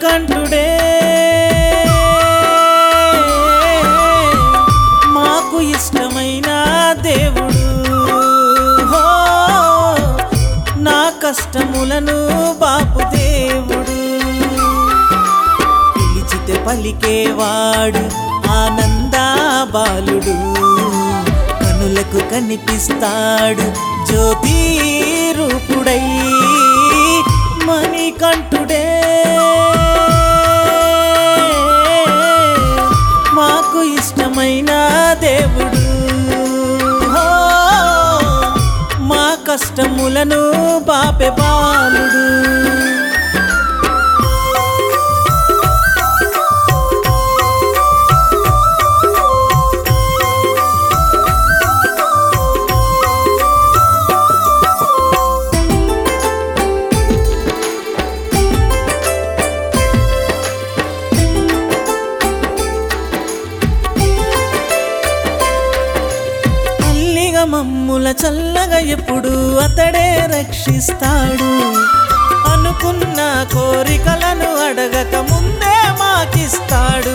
మణికంఠుడే మాకు ఇష్టమైన దేవుడు హో, నా కష్టములను బాపు దేవుడు పిలిచితే పలికేవాడు ఆనందా బాలుడు కనులకు కనిపిస్తాడు జ్యోతి రూపుడై మణికంఠుడే మాకు ఇష్టమైన దేవుడు హో, మా కష్టములను బాపె బాలుడు తల్లిగా మమ్ముల చల్లగా ఎప్పుడు అతడే రక్షిస్తాడు అనుకున్న కోరికలను అడగక ముందే మాకిస్తాడు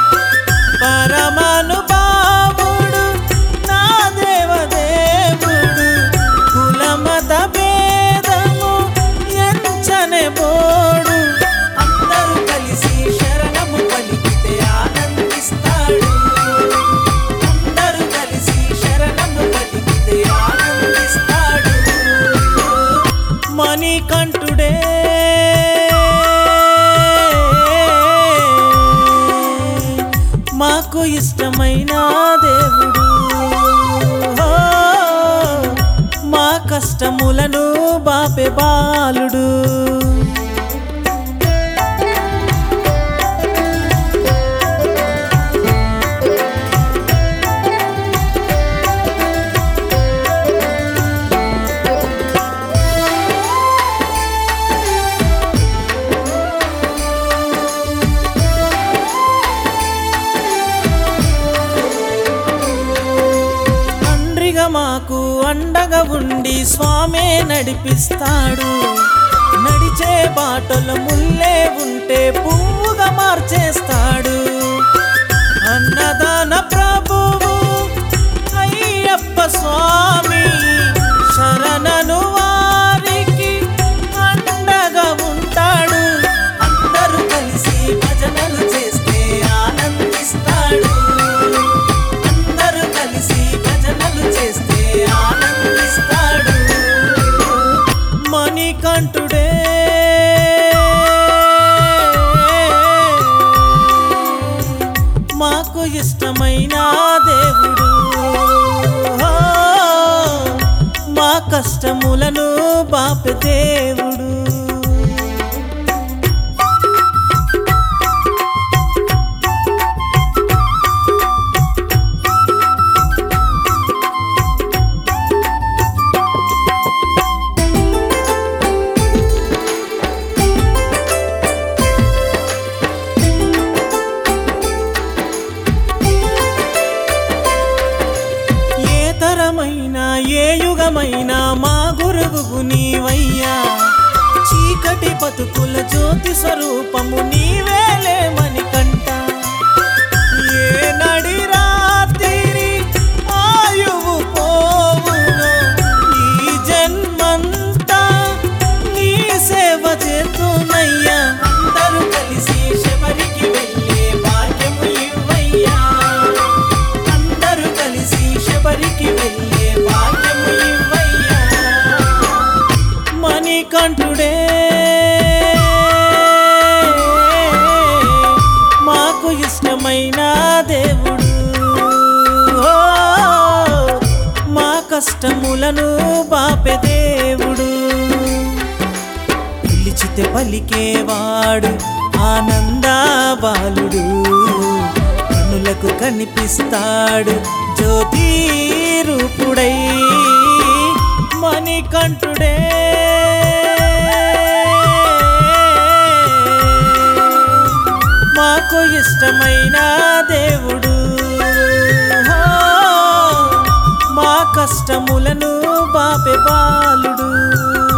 పరమానుభావుడు నా దేవదేవుడు కులమత భేదము ఎంచనే బోడు అందరూ కలిసి శరణము పలికితే ఆనందిస్తాడు అందరూ కలిసి శరణము పలికితే ఆనందిస్తాడు మణికంఠుడే మాకు ఇష్టమైన దేవుడు హో, మా కష్టములను బాపే బాలుడు తండ్రిగా మాకు అండగా ఉండి స్వామే నడిపిస్తాడు నడిచే బాటలు ముల్లే ఉంటే పువ్వుగా మార్చేస్తాడు అన్నదాన ప్రభువు అయ్యప్ప స్వామి శరణను వారికి అండగా ఉంటాడు అందరూ కలిసి భజనలు చేస్తే ఆనందిస్తాడు అందరూ కలిసి భజనలు చేస్తే ఆనందిస్తాడు మణికంఠుడే మాకు ఇష్టమైన దేవుడు హో, మా కష్టములను బాపే దేవుడు ఏ తరమైన ఏ యుగమైన మా గురువు నీవయ్యా చీకటి బతుకుల జ్యోతి స్వరూపము నీవేలే మణికంఠ ఏ నడి రాత్రి ఆయువు పోవును ఈ జన్మంతా నీ సేవ చేతునయ్యా అందరూ కలిసి శబరికి వెళ్ళే భాగ్యము ఇవ్వయ్యా అందరూ కలిసి శబరికి వెళ్ళే భాగ్యము ఇవ్వయ్యా మణికంఠుడే మాకు ఇష్టమైన దేవుడు ఓ, మా కష్టములను బాపె దేవుడు పిలిచితే పలికేవాడు ఆనందా బాలుడు కనులకు కనిపిస్తాడు జ్యోతి రూపుడై మణికంఠుడే మాకు ఇష్టమైన దేవుడు హో, మా కష్టములను బాపె బాలుడు